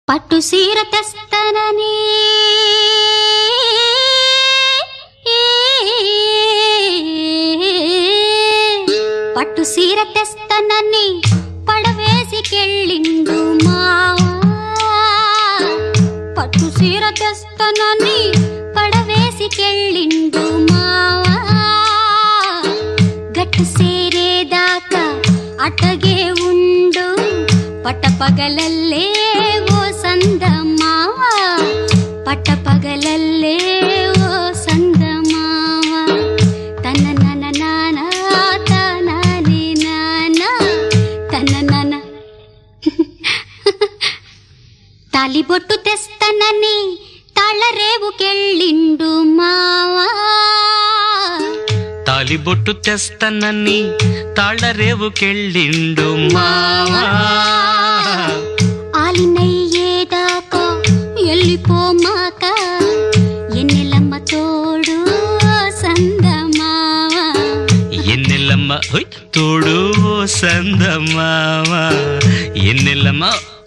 పట్టు సీర తెస్తనని పట్టు సీర తెస్తనని పడవేసికెళ్ళిండు మావా పట్టు సీర తెస్తనని పడవేసికెళ్ళిండు మావా గట్టు సేరేదాకా అటగే ఉండు పట్టపగలల్లే ఓ సందమావా పట్టపగలల్లే ఓ సందమావా తన నన నానా తనని నానా తన నన తాలిబొట్టు తెస్తనని తాళరేవుకెళ్ళిండు మావా తాలిబొట్టు తెస్తనని తాళ్ళరేవుకెళ్ళిండు మావా ఆలినయ్యేదాకా ఎల్లిపోమాక ఎన్నెలమ్మ తోడు సందమావా ఎన్నెల్లమ్మ హొయ్ తోడు ఓ సందమావా ఎన్నెల్లమ్మ